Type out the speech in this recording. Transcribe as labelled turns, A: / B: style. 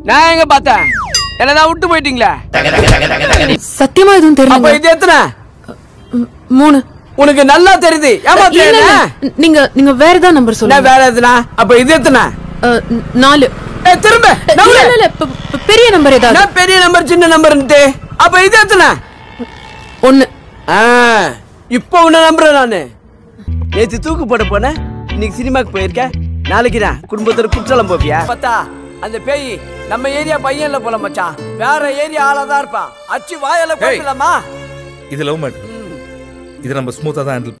A: நான் எங்க பார்த்தேன் என்னதான் விட்டு போயிட்டீங்களே
B: சத்தியமா எதுவும்
A: அப்ப
B: தெரியல
A: இது எத்தனை
B: மூணு
A: உனக்கு நல்லா தெரியுது
B: இல்ல,
A: ஏமாத்தியா
B: இல்ல.
A: என்ன?
B: நீங்க நீங்க வேற ஏதாவது நம்பர்
A: என்ன
B: சொல்லுங்க
A: வேற எதுனா அப்ப இது எத்தனை
B: அஹ், ந- நாலு
A: ஏய், திரும்ப
B: இல்ல
A: நம்பரு.
B: இல்ல, இல்ல பெ- பெ- பெரிய நம்பர் ஏதாவது
A: என்ன பெரிய நம்பர் சின்ன நம்பர்ன்ட்டு அப்ப இது எத்தனை
B: ஒண்ணு
A: ஆ, இப்போ உன்ன நம்புறேன் நானு நேத்து தூக்கு போட போனேன் இன்னைக்கு சினிமாக்கு போயிருக்க நாளைக்கு நான் குடும்பத்தோட குற்றாலம் போவியா பார்த்தா அந்த பேய் நம்ம ஏரியா பையன்ல போல மச்சான் வேற ஏரியா ஆளா தான் இருப்பான் அச்சு வாயால
C: ஏய்.
A: போயிடலாமா
C: இது லவ் மேட்டர் இது நம்ம ஸ்மூத்தா தான் ஹேண்டில்